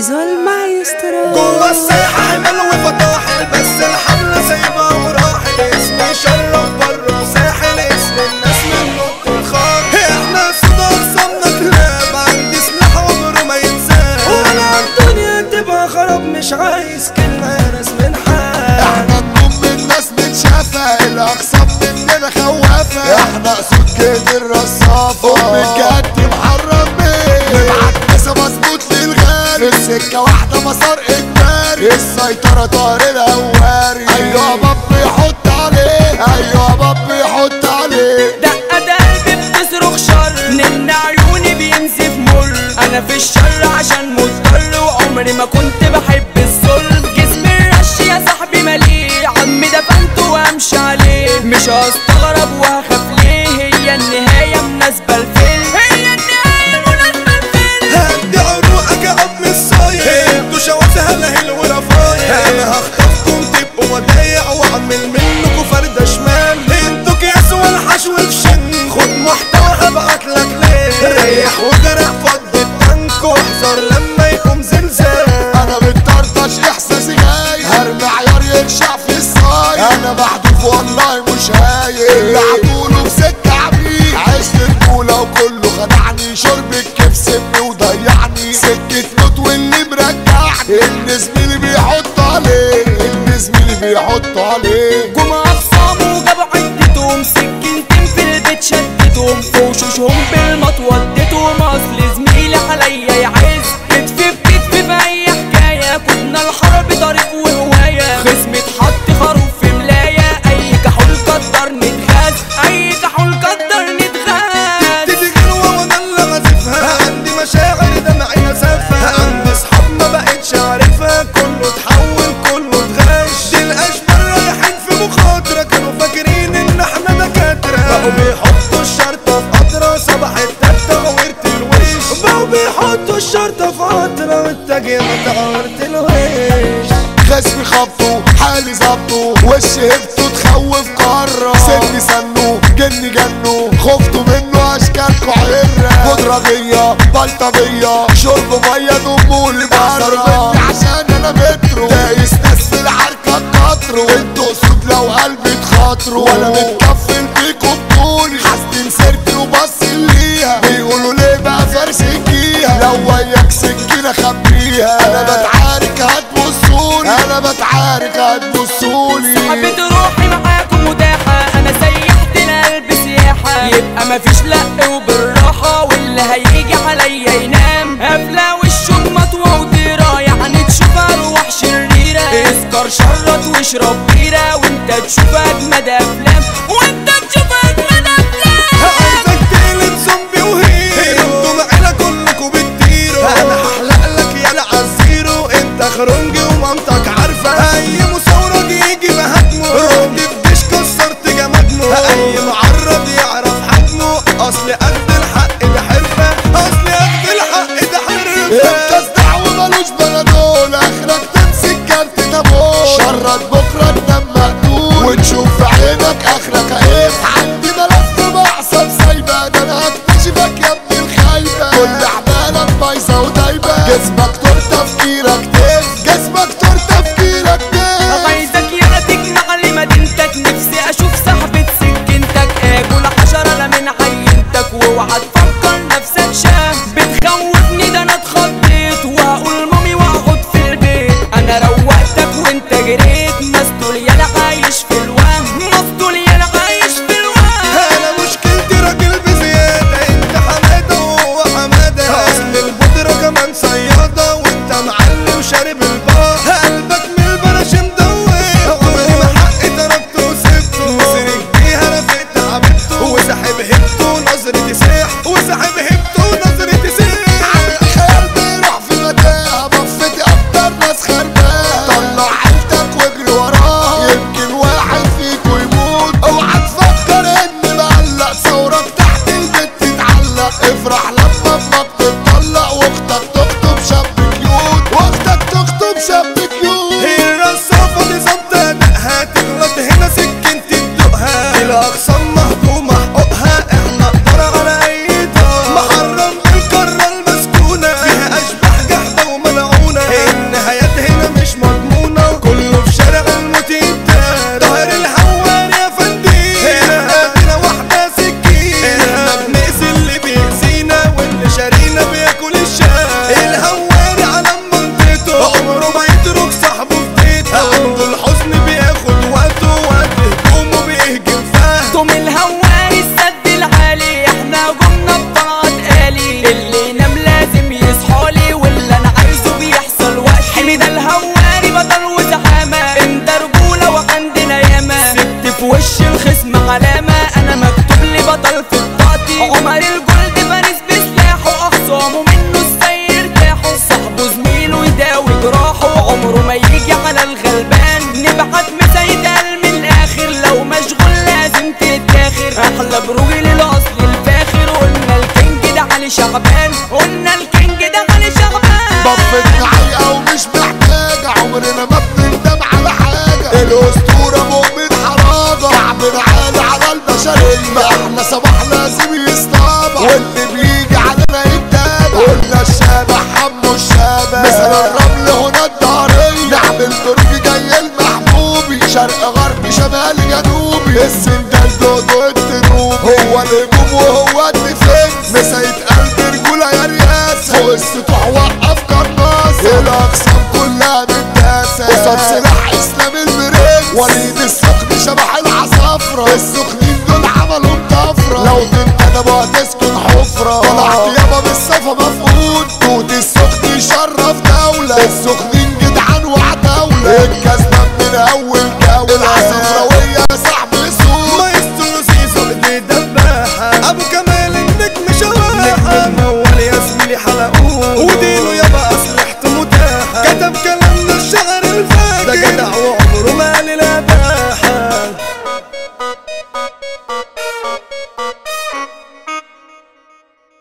زيزو المايسترو جوه الساحة حمل وفطاحل بس الحمل سايبها وراحل اسمي شرف بره ساحل اسم الناس من نط الخار احنا صدى صمنا كلاب عندي سلاح عمره ما يتساب وانا الدنيا تبقى خراب مش عايز كلمة يا ناس من حال احنا نضم الناس متشافة الاقسام مننا خوافة احنا اسود كده الرصافة ام الجد محرم بيه نبعت نسا مظبوط للغالي في السكة واحدة مسار اجباري السيطرة طار الهواري ايوه باب يحط عليه ايوه باب يحط عليه دقة قلبي بتصرخ شر نن عيوني بينزف مر انا في الشر عشان مضطر وعمري ما كنت بحب الظلم جسمي الرش يا صاحبي مليء عمي دفنته وامشي عليه مش هستغرب وهخاف ليه هي النهاية مناسبة الفيلم هي النهاية مناسبة الفيلم هدي عروقك يا عم الصايع انتوا شواتها لهل ورفايع انا هخطفكم تبقوا ودايع واعمل منكم فردة شمال انتوا كيس والحشو في شن خد محتوى هبعت لك ليه ريح وجرح فض التانك واحذر لما يقوم زلزال انا بتطرطش احساسي جاي هرمي عيار يرشع في الصاي انا محدوف والله مش هايل اللي عطوله في سكة عميق عشت الكولا وكله خدعني شرب الكيف سمي وضيعني سكة موت واللي مرجعني ان زميلي بيحط عليه ان زميلي بيحط عليه جم اخصامه وجابوا عدتهم سكينتين في البيت شدتهم في وشوشهم بالمط وديتهم اصل زميلي عليا يعز كتف بكتف في اي حكايه كنا الحرب طريق وهوايه خصمي اتحط خروف في ملايه اي كحول قدر نتغاز اي كحول قدر نتغاز تيجي جلوة وانا اللي غازفها عندي مشاعر دمعي نسفها عندي صحاب ما بقتش عارفها كله اتحول كله اتغش دي الاشبال رايحين في مخاطرة كانوا فاكرين ان احنا دكاترة بقوا بيحطوا الشرطة في قطرة صباح التالتة غورت الوش بقوا بيحطوا الشرطة في قطرة والتاجي متعورت الوش خصمي خبطه حالي ظبطه وش هبته تخوف قارة سني سنه جني جنه خفته منه اشكالكوا عرة قدرة بلطجية شرب مية دمه اللي بره عشان انا مترو دايس ناس في العركة بقطره انتوا اسود لو قلبي تخاطروا وانا متكفل بيكم بطولي حاسدين سيرتي وبص ليها بيقولوا ليه بقى فرش الجيها لو وياك سكينة خبيها انا بتعارك هتبصولي انا بتعارك هتبصولي حبيت روحي معاكم متاحة أنا سيحت القلب سياحة يبقى مفيش لق وبالراحة واللي هيجي عليا ينام قافلة وشه بمطوة وديرة يعني تشوف أرواح شريرة اسكر شرط واشرب بيرة وانت تشوف أجمد أفلام وانت تشوف أجمد أفلام عايزك تقلب زومبي وهيرو انتوا معانا كلكوا بتطيروا انا هحلق لك يا العزيرو انت خرنجي ومامتك عارفه اي مسورج يجي بهجمه رعب في ديش كسرت جمجمه اي معرض يعرف حجمه اصل قد الحق ده حرفه اصل قد الحق ده حرفه انت دعوة ملوش بلدول اخرك تمسك كارت تابول شرط بكرة تنام مقتول وتشوف في عينك اخرك ايه عندي ملف بعصب سايبة ده انا هكتشفك يا ابن الخايبة كل اعمالك بايظة ودايبة جسمك طول تفكيرك تيه جسمك طول تفكيرك تيه عايزك يا تجمع لي مدينتك نفسي اشوف صاحبة سكينتك اكل حشرة لا من عينتك واوعى تفكر نفسك شاه بتخوفني ده انا اتخضيت وهقول مامي واقعد في البيت انا روقتك وانت جريت مسطول يالا عايش في الوهم مسطول يالا عايش في الوهم انا مشكلتي راجل بزيادة انت حمادة وهو حمادة اصل البودرة كمان صيادة وانت معلي وشارب البار قلبك من البرش مدوي عمري ما حقي تركته وسبته وسرق بيها رفقت حبيبته وسحب هبته ونظرتي ساح وسحب هبته ونظرتي ساح خيال بيروح في متاهة بفتي اكتر ناس خربانة طلع عيلتك واجري الاسطورة مؤمن حرابة كعبنا عالي على البشرية احنا صباح لازم يصطابع واللي بيجي علينا يتابع قلنا الشابح حمو الشابح مثل الرمل هنا الدهرية نعمل برج جاي المحبوبي شرق غرب شمال جنوبي السندال دودو التنوبي هو الهجوم وهو الديفنس مساية قلب رجولة يا رياسة فوق السطوح وقف قناصة الأقسام كلها متداسة قصاد سلاح إسلام المريكس وليد السخن شبح العصافرة السخنين دول عملوا طفرة لو تنتدبوا هتسكن حفرة طلعت يابا بالصفا مفقود توت السخن يشرف دولة السخنين جدعان وعتاولة الكسبان من أول جولة العصافراوية يا صاحبي سوق مايسترو سيسو اللي دباحة ابو كمال